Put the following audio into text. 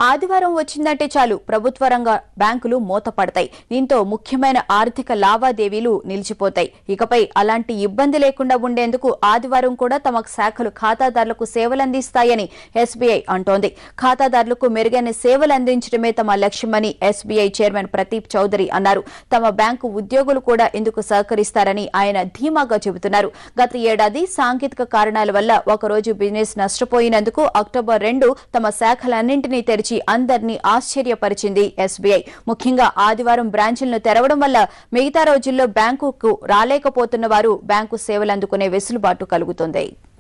ఆదివారం వచ్చిందంటే చాలు ప్రభుత్వ రంగ బ్యాంకులు మూతపడతాయి దీంతో ముఖ్యమైన ఆర్థిక లావాదేవీలు నిలిచిపోతాయి ఇకపై అలాంటి ఇబ్బంది లేకుండా ఉండేందుకు ఆదివారం కూడా తమ శాఖలు ఖాతాదారులకు సేవలందిస్తాయని ఎస్బీఐ అంటోంది ఖాతాదారులకు మెరుగైన సేవలు అందించడమే తమ లక్ష్యమని ఎస్బీఐ చైర్మన్ ప్రదీప్ చౌదరి అన్నారు తమ బ్యాంకు ఉద్యోగులు కూడా ఇందుకు సహకరిస్తారని ఆయన ధీమాగా చెబుతున్నారు గత ఏడాది సాంకేతిక కారణాల వల్ల ఒకరోజు బిజినెస్ నష్టపోయినందుకు అక్టోబర్ రెండు తమ శాఖలన్నింటినీ తెరిచి అందరినీ ఆశ్చర్యపరిచింది ఎస్బీఐ ముఖ్యంగా ఆదివారం బ్రాంచీలను తెరవడం వల్ల మిగతా రోజుల్లో బ్యాంకుకు రాలేకపోతున్న వారు బ్యాంకు సేవలు అందుకునే వెసులుబాటు కలుగుతుంది